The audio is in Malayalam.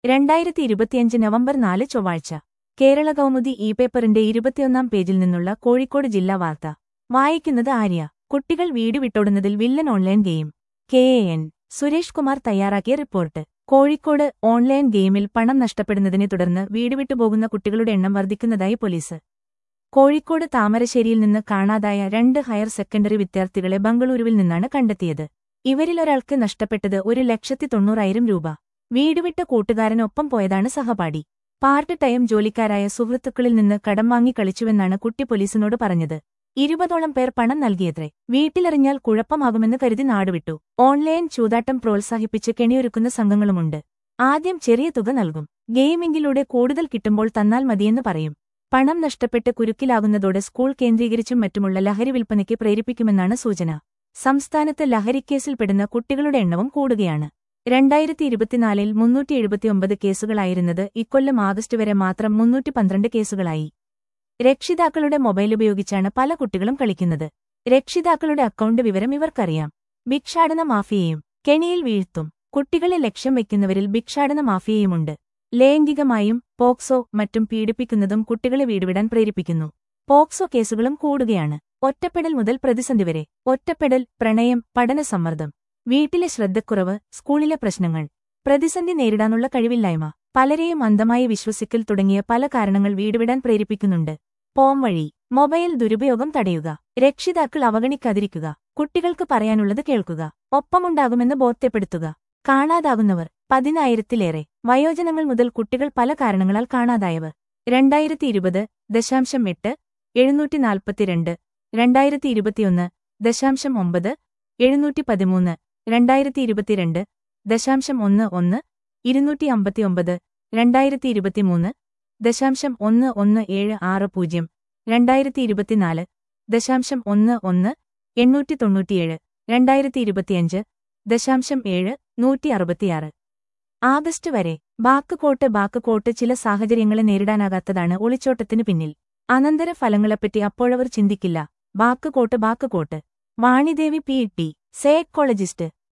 രണ്ടായിരത്തി ഇരുപത്തിയഞ്ച് നവംബർ നാല് ചൊവ്വാഴ്ച കേരള കൗമുദി ഇ പേപ്പറിന്റെ ഇരുപത്തിയൊന്നാം പേജിൽ നിന്നുള്ള കോഴിക്കോട് ജില്ലാ വാർത്ത വായിക്കുന്നത് ആര്യ കുട്ടികൾ വീട് വിട്ടോടുന്നതിൽ villain online game K A N Suresh Kumar തയ്യാറാക്കിയ റിപ്പോർട്ട് കോഴിക്കോട് ഓൺലൈൻ ഗെയിമിൽ പണം നഷ്ടപ്പെടുന്നതിനെ തുടർന്ന് വീട് വിട്ടുപോകുന്ന കുട്ടികളുടെ എണ്ണം വർദ്ധിക്കുന്നതായി പോലീസ് കോഴിക്കോട് താമരശ്ശേരിയിൽ നിന്ന് കാണാതായ രണ്ട് ഹയർ സെക്കൻഡറി വിദ്യാർത്ഥികളെ ബംഗളൂരുവിൽ നിന്നാണ് കണ്ടെത്തിയത് ഇവരിലൊരാൾക്ക് നഷ്ടപ്പെട്ടത് ഒരു ലക്ഷത്തി തൊണ്ണൂറായിരം രൂപ വീടുവിട്ട കൂട്ടുകാരനൊപ്പം പോയതാണ് സഹപാഠി പാർട്ട് ടൈം ജോലിക്കാരായ സുഹൃത്തുക്കളിൽ നിന്ന് കടം വാങ്ങി കളിച്ചുവെന്നാണ് കുട്ടി പോലീസിനോട് പറഞ്ഞത് ഇരുപതോളം പേർ പണം നൽകിയത്രേ വീട്ടിലെറിഞ്ഞാൽ കുഴപ്പമാകുമെന്ന് കരുതി നാടുവിട്ടു ഓൺലൈൻ ചൂതാട്ടം പ്രോത്സാഹിപ്പിച്ച് കെണിയൊരുക്കുന്ന സംഘങ്ങളുമുണ്ട് ആദ്യം ചെറിയ തുക നൽകും ഗെയിമിംഗിലൂടെ കൂടുതൽ കിട്ടുമ്പോൾ തന്നാൽ മതിയെന്ന് പറയും പണം നഷ്ടപ്പെട്ട് കുരുക്കിലാകുന്നതോടെ സ്കൂൾ കേന്ദ്രീകരിച്ചും മറ്റുമുള്ള ലഹരി വിൽപ്പനയ്ക്ക് പ്രേരിപ്പിക്കുമെന്നാണ് സൂചന സംസ്ഥാനത്ത് ലഹരിക്കേസിൽപ്പെടുന്ന കുട്ടികളുടെ എണ്ണവും കൂടുകയാണ് രണ്ടായിരത്തി ഇരുപത്തിനാലിൽ മുന്നൂറ്റി എഴുപത്തിയൊമ്പത് കേസുകളായിരുന്നത് ഇക്കൊല്ലം ആഗസ്റ്റ് വരെ മാത്രം മുന്നൂറ്റി പന്ത്രണ്ട് കേസുകളായി രക്ഷിതാക്കളുടെ മൊബൈൽ ഉപയോഗിച്ചാണ് പല കുട്ടികളും കളിക്കുന്നത് രക്ഷിതാക്കളുടെ അക്കൗണ്ട് വിവരം ഇവർക്കറിയാം ഭിക്ഷാടന മാഫിയയും കെണിയിൽ വീഴ്ത്തും കുട്ടികളെ ലക്ഷ്യം വയ്ക്കുന്നവരിൽ ഭിക്ഷാടന മാഫിയയുമുണ്ട് ലൈംഗികമായും പോക്സോ മറ്റും പീഡിപ്പിക്കുന്നതും കുട്ടികളെ വീടുവിടാൻ പ്രേരിപ്പിക്കുന്നു പോക്സോ കേസുകളും കൂടുകയാണ് ഒറ്റപ്പെടൽ മുതൽ പ്രതിസന്ധി വരെ ഒറ്റപ്പെടൽ പ്രണയം പഠനസമ്മർദ്ദം വീട്ടിലെ ശ്രദ്ധക്കുറവ് സ്കൂളിലെ പ്രശ്നങ്ങൾ പ്രതിസന്ധി നേരിടാനുള്ള കഴിവില്ലായ്മ പലരെയും അന്ധമായി വിശ്വസിക്കൽ തുടങ്ങിയ പല കാരണങ്ങൾ വീടുവിടാൻ പ്രേരിപ്പിക്കുന്നുണ്ട് പോം വഴി മൊബൈൽ ദുരുപയോഗം തടയുക രക്ഷിതാക്കൾ അവഗണിക്കാതിരിക്കുക കുട്ടികൾക്ക് പറയാനുള്ളത് കേൾക്കുക ഒപ്പമുണ്ടാകുമെന്ന് ബോധ്യപ്പെടുത്തുക കാണാതാകുന്നവർ പതിനായിരത്തിലേറെ വയോജനങ്ങൾ മുതൽ കുട്ടികൾ പല കാരണങ്ങളാൽ കാണാതായവർ രണ്ടായിരത്തി ഇരുപത് ദശാംശം എട്ട് എഴുന്നൂറ്റി നാൽപ്പത്തിരണ്ട് രണ്ടായിരത്തി ഇരുപത്തിയൊന്ന് ദശാംശം ഒമ്പത് എഴുന്നൂറ്റി പതിമൂന്ന് രണ്ടായിരത്തി ഇരുപത്തിരണ്ട് ദശാംശം ഒന്ന് ഒന്ന് ഇരുന്നൂറ്റി അമ്പത്തിയൊമ്പത് രണ്ടായിരത്തി ഇരുപത്തിമൂന്ന് ദശാംശം ഒന്ന് ഒന്ന് ഏഴ് ആറ് പൂജ്യം രണ്ടായിരത്തി ഇരുപത്തിനാല് ദശാംശം ഒന്ന് ഒന്ന് എണ്ണൂറ്റി തൊണ്ണൂറ്റിയേഴ് രണ്ടായിരത്തി ഇരുപത്തിയഞ്ച് ദശാംശം ഏഴ് നൂറ്റി അറുപത്തിയാറ് ആഗസ്റ്റ് വരെ ബാക്കുകോട്ട് ബാക്കുകോട്ട് ചില സാഹചര്യങ്ങളെ നേരിടാനാകാത്തതാണ് ഒളിച്ചോട്ടത്തിനു പിന്നിൽ അനന്തര ഫലങ്ങളെപ്പറ്റി അപ്പോഴവർ ചിന്തിക്കില്ല ബാക്കുകോട്ട് ബാക്കുകോട്ട് വാണിദേവി പി ടി സൈക്കോളജിസ്റ്റ്